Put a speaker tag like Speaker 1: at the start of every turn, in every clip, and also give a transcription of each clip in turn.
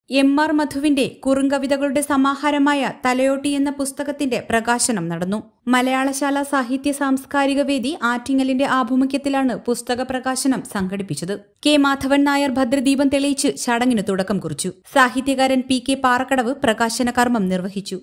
Speaker 1: M R മധുവിന്റെ കുറുങ്കവിതകളുടെ സമാഹാരമായ തലയോട്ടി എന്ന പുസ്തകത്തിന്റെ പ്രകാശനം നടന്നു മലയാളശാല സാഹിത്യ സാംസ്കാരിക വേദി ആറ്റിങ്ങലിന്റെ ആഭിമുഖ്യത്തിലാണ് പുസ്തക പ്രകാശനം സംഘടിപ്പിച്ചത് കെ മാധവൻ നായർ ഭദ്രദീപം തെളിയിച്ച് ചടങ്ങിന് തുടക്കം കുറിച്ചു സാഹിത്യകാരൻ പി കെ പാറക്കടവ് പ്രകാശന കർമ്മം നിർവഹിച്ചു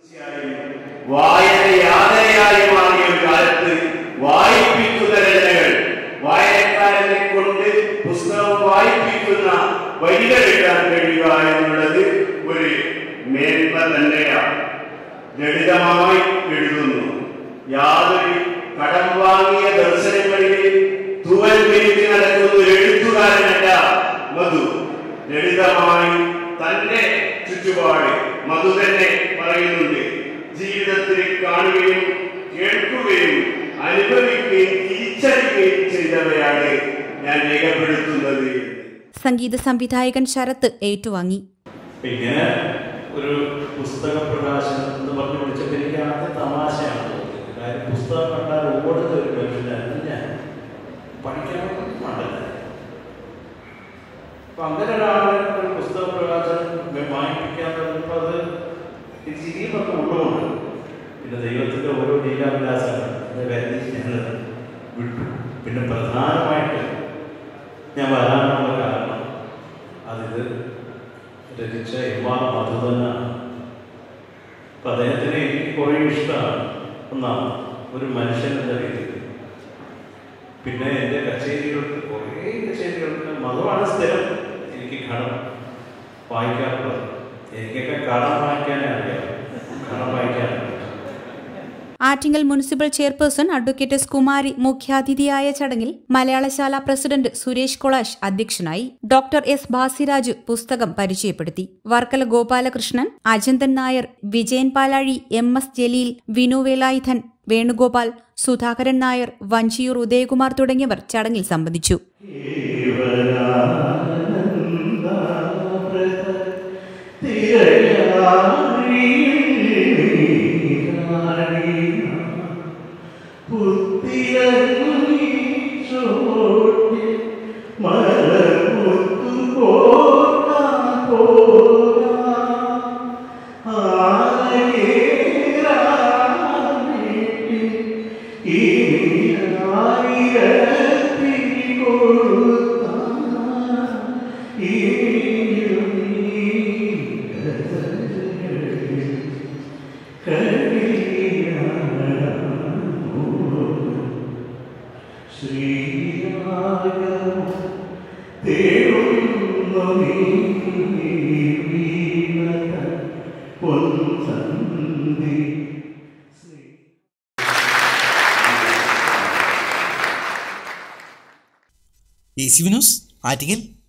Speaker 2: വായന യാതനയായി മാറിയ ഒരു കാലത്ത് വായിപ്പിക്കുന്ന രചനകൾ വായനക്കാരനെ കൊണ്ട് പുസ്തകം വായിപ്പിക്കുന്ന വരികൾ എഴുതാൻ കഴിയുക എന്നുള്ളത് ഒരു മേന്മ തന്നെയാണ് ലളിതമായി എഴുതുന്നു യാതൊരു കടം വാങ്ങിയ ദർശനങ്ങളിൽ തുവൽ പിരിച്ച് നടക്കുന്ന ഒരു എഴുത്തുകാരനല്ല മധു ലളിതമായി തന്റെ ചുറ്റുപാട് മധു തന്നെ പറയുന്നുണ്ട് ജീവിതത്തിൽ കാണുകയും കേൾക്കുകയും അനുഭവിക്കുകയും തിരിച്ചറിയുകയും ചെയ്തവയാണ് ഞാൻ രേഖപ്പെടുത്തുന്നത് എന്ന്.
Speaker 1: സംഗീത സംവിധായകൻ ശരത്ത് ഏറ്റുവാങ്ങി
Speaker 3: ഇങ്ങനെ ഒരു പുസ്തക പ്രകാശനം എന്ന് പറഞ്ഞു വിളിച്ചപ്പോൾ എനിക്ക് ആദ്യം തമാശയാണ് തോന്നിയത് കാര്യം പുസ്തകം കണ്ടാൽ ഓടുന്ന ഒരു മനുഷ്യനായിരുന്നു ഞാൻ പഠിക്കാനൊന്നും പാടില്ല അപ്പൊ അങ്ങനെ ഒരാളിനെ ഒരു പുസ്തക പ്രകാശനം വായിപ്പിക്കാൻ തുടങ്ങിയപ്പോൾ അത് ചിരിയൊക്കെ ഉള്ളുകൊണ്ട് പിന്നെ ദൈവത്തിന്റെ ഓരോ ലീലാവിലാസങ്ങൾ അത് കരുതി ഞങ്ങൾ വിട്ടു പിന്നെ പ്രധാനമായിട്ട് ഞാൻ വരാനുള്ള കാരണം അതിത് രചിച്ച എം ആർ മധുതനാണ് അപ്പം അദ്ദേഹത്തിനെ എനിക്ക് കുറേ ഇഷ്ടമാണ് ഒന്നാണ് ഒരു മനുഷ്യൻ എന്ന രീതിയിൽ പിന്നെ എൻ്റെ കച്ചേരികൾക്ക് കുറേ കച്ചേരികൾക്ക് മധുവാണ് സ്ഥിരം എനിക്ക് കടം വായിക്കാറുള്ളത് എനിക്കൊക്കെ കടം വായിക്കാനേ അറിയാം കടം വായിക്കാനറിയാം
Speaker 1: Attingal municipal chairperson advocate S Kumari മുഖ്യാതിഥിയായ ചടങ്ങിൽ മലയാളശാല പ്രസിഡന്റ് സുരേഷ് കൊളാഷ് അധ്യക്ഷനായി ഡോക്ടർ എസ് ഭാസിരാജ് പുസ്തകം പരിചയപ്പെടുത്തി വർക്കല ഗോപാലകൃഷ്ണൻ അജന്തൻ നായർ വിജയൻ പാലാഴി എം എസ് ജലീൽ വിനു വേലായുധൻ വേണുഗോപാൽ സുധാകരൻ നായർ വഞ്ചിയൂർ ഉദയകുമാർ തുടങ്ങിയവർ ചടങ്ങിൽ സംബന്ധിച്ചു
Speaker 4: എ സി ന്യൂസ് ആറ്റിങ്ങൽ